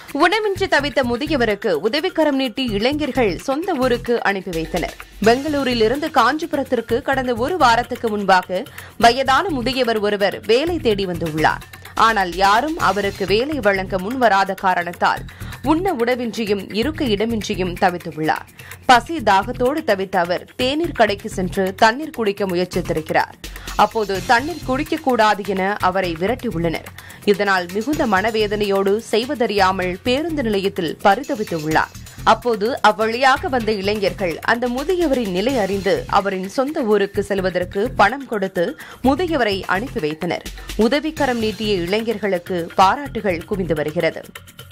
உணவின்றி தவித்த முதியவருக்கு உதவிக்கரம் நீட்டி இளைஞர்கள் சொந்த ஊருக்கு அனுப்பி வைத்தனர் பெங்களூரில் இருந்து காஞ்சிபுரத்திற்கு கடந்த ஒரு வாரத்துக்கு முன்பாக வயதான முதியவர் ஒருவர் வேலை தேடி வந்துள்ளார் ஆனால் யாரும் அவருக்கு வேலை வழங்க முன்வராத காரணத்தால் உண்ண உணவின்றியும் இருக்க இடமின்றியும் தவித்துள்ளார் பசி தாகத்தோடு தவித்த அவர் தேநீர் கடைக்கு சென்று தண்ணீர் குடிக்க முயற்சித்திருக்கிறார் அப்போது தண்ணீர் குடிக்கக்கூடாது என அவரை விரட்டியுள்ளனர் இதனால் மிகுந்த மனவேதனையோடு செய்வதறியாமல் பேருந்து நிலையத்தில் பரிதவித்துள்ளார் அப்போது அவ்வழியாக வந்த இளைஞர்கள் அந்த முதியவரின் நிலை அறிந்து அவரின் சொந்த ஊருக்கு செல்வதற்கு பணம் கொடுத்து முதியவரை அனுப்பி வைத்தனர் உதவிக்கரம் நீட்டிய இளைஞர்களுக்கு பாராட்டுகள் குவிந்து வருகிறது